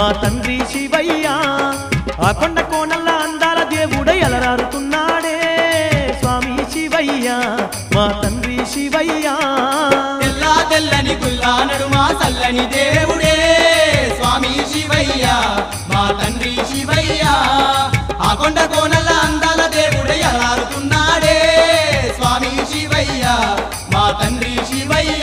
మా తండ్రి శివయ్య ఆ కొండ కోణల్ల అందాల దేవుడై అలరారుతున్నాడే స్వామి శివయ్య మా తండ్రి శివయ్య తెల్లా తెల్లని గుల్లా నడుమా చల్లని దేవుడే స్వామి శివయ్య మా తండ్రి శివయ్య ఆ కొండ కోనల అందాల దేవుడే అలారుతున్నాడే స్వామి శివయ్య మా తండ్రి శివయ్య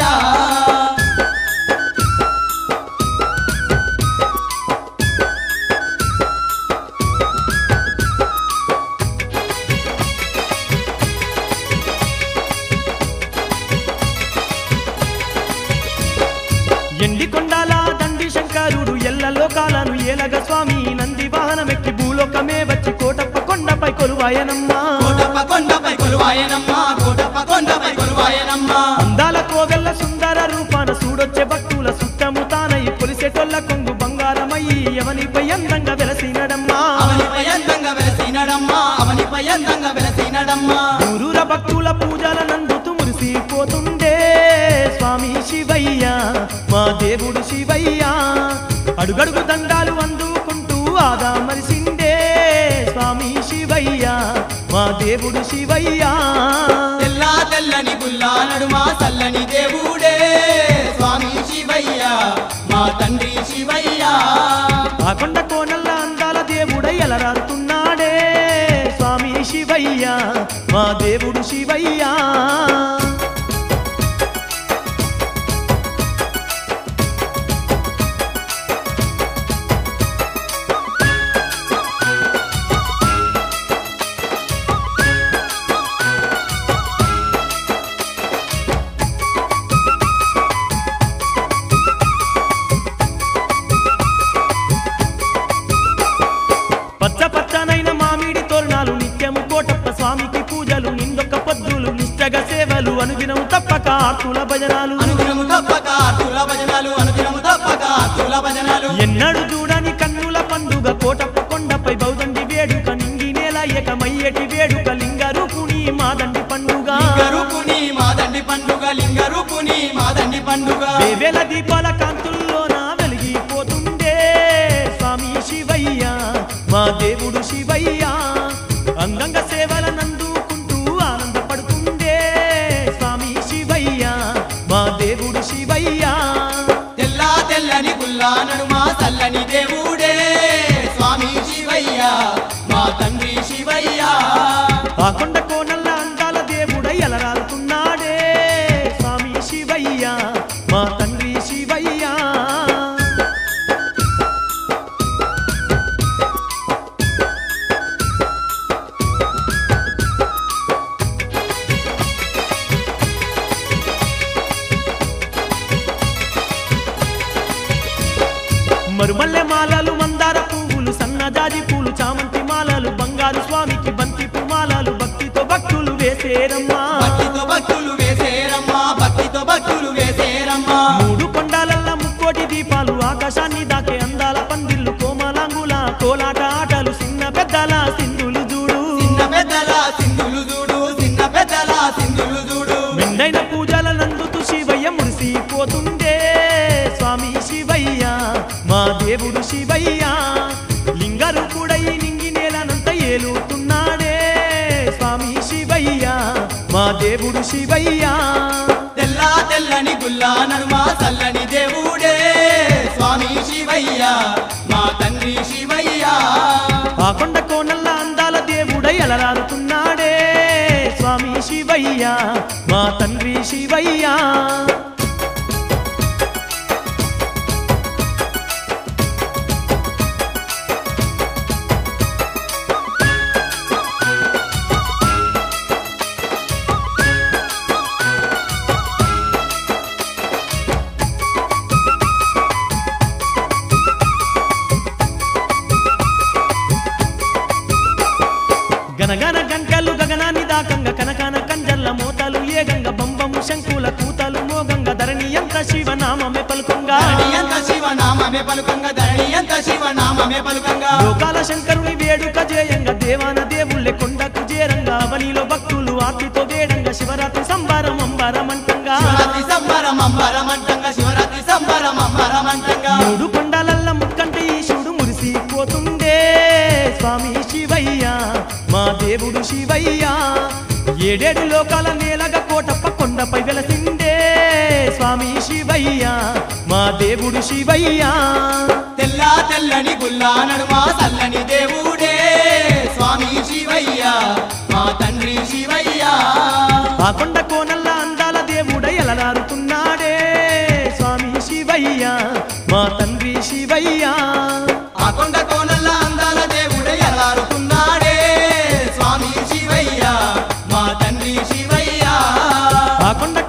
ఎండి కొండాల దండి శంకరుడు ఎల్ల లోకాలను ఏలగ స్వామి నంది వాహనమెక్కి భూలోకమే వచ్చి కోటప్ప కొండపై కొలువాయనమ్మా కోటప్ప కొండపై కొలువాయనమ్మా కోటప్ప కొండపై కొలువాయనమ్మా అందాల కోగల్ల సుందర రూపాన చూడొచ్చే భక్తుల సుత్తము తానై కొలిసేటొల్ల కొంగు బంగారమయ్యి ఎవనిపై అందంగా వెలసినడమ్మా అవనిపై అందంగా వెలసినడమ్మా అవనిపై అందంగా వెలసినడమ్మా ఊరూర భక్తుల పూజల నందుతూ మురిసిపోతుండే స్వామి శివయ్య మా దేవుడు శివయ్య అడుగడుగు దండాలు అందుకుంటూ ఆదా మరిసిండే స్వామి శివయ్య మా దేవుడు శివయ్య తెల్లా తెల్లని గుల్లా నడుమా చల్లని దేవుడే స్వామి శివయ్య మా తండ్రి శివయ్య ఆ కొండ కోనల్ల అందాల దేవుడై అలరారుతున్నాడే స్వామి శివయ్య మా దేవుడు శివయ్య పచ్చ పచ్చనైన మామిడి తోరణాలు నిత్యము కోటప్ప స్వామికి పూజలు నిందొక్క పొద్దులు నిష్టగ సేవలు అనుదినము తప్పక ఆర్తుల భజనాలు అనుదినము తప్పక తుల భజనాలు అనుదినము తప్పక తుల భజనాలు ఎన్నడు చూడని కన్నుల పండుగ కోటప్ప కొండపై బౌదండి వేడుక నింగి నేల ఏకమయ్యేటి వేడుక లింగ రూపుని మాదండి పండుగ లింగరూపుని మాదండి పండుగ లింగరూపుని మాదండి పండుగ వేవేల దీపాల కాంతుల్లోన వెలిగిపోతుండే స్వామి శివయ్య మా దేవుడు శివయ్య అందంగా సేవల నందుకుంటూ ఆనందపడుతుండే స్వామి శివయ్య మా దేవుడు శివయ్య తెల్లా తెల్లని గుల్లా నడుమా చల్లని దేవుడే స్వామి శివయ్య మా తండ్రి శివయ్య ఆ కొండ కోనల్ల అందాల దేవుడై అలరాలుతున్నాడే స్వామి శివయ్య మా తండ్రి శివయ్య మరుమల్లె మాలలు మందార పువ్వులు సన్నజాజి పూలు చామంతి మాలలు బంగారు స్వామికి బంతి పుమాలలు భక్తితో భక్తులు వేసేరమ్మా భక్తితో భక్తులు వేసేరమ్మా భక్తితో భక్తులు వేసేరమ్మా మూడు కొండాలల్ల ముక్కోటి దీపాలు ఆకాశాన్ని దాకే అందాల పందిళ్ళు కోమలాంగుల కోలాట ఆటలు చిన్న పెద్దల సింధులు చూడు చిన్న పెద్దల సింధులు చూడు చిన్న పెద్దల సింధులు చూడు మెండైన పూజల నందుతూ శివయ్య మురిసిపోతుండే స్వామి శివయ్య మా దేవుడు శివయ్య లింగరు కూడా ఈ నింగి నేలనంత ఏలుతున్నాడే స్వామి శివయ్య మా దేవుడు శివయ్య తెల్లా తెల్లని గుల్లా నడుమా చల్లని దేవుడే స్వామి శివయ్య మా తండ్రి శివయ్య ఆ కొండ కోనల్ల అందాల దేవుడై అలరారుతున్నాడే స్వామి శివయ్య మా తండ్రి శివయ్య గనగన గంటలు గగనాన్ని దాకంగ కనకన కంజల్ల మోతలు ఏగంగ బంబము శంకుల కూతలు మోగంగ ధరణి ఎంత శివనామమే పలుకుంగా ధరణి ఎంత శివనామమే పలుకంగా ధరణి ఎంత శివనామమే పలుకంగా లోకాల శంకరుని వేడుక జేయంగ దేవాన దేవుళ్ళే కొండకు చేరంగా అవనిలో భక్తులు ఆర్తితో వేడంగా శివరాత్రి సంబారం అంబారమంటంగా శివరాత్రి సంబరం అంబరం అంటంగా శివరాత్రి సంబరం అంబరం అంటంగా మూడు కొండలల్ల ముక్కంటే ఈ శివుడు స్వామి శివయ్య మా దేవుడు శివయ్య ఏడేడు లోకాల నేలగా కోటప్ప కొండపై వెలసిండే స్వామి శివయ్య మా దేవుడు శివయ్య తెల్ల తెల్లని గుల్లా నడుమ చల్లని దేవుడే స్వామి శివయ్య మా తండ్రి శివయ్య ఆ కొండ కోనల్ల అందాల దేవుడై ఎలరారుతున్నాడే స్వామి శివయ్య మా తండ్రి శివయ్య ఆ కొండ కోనల్ల అందాల దేవుడే ఎలారుతున్నాడే స్వామి శివయ్య మా తండ్రి శివయ్య ఆ కొండ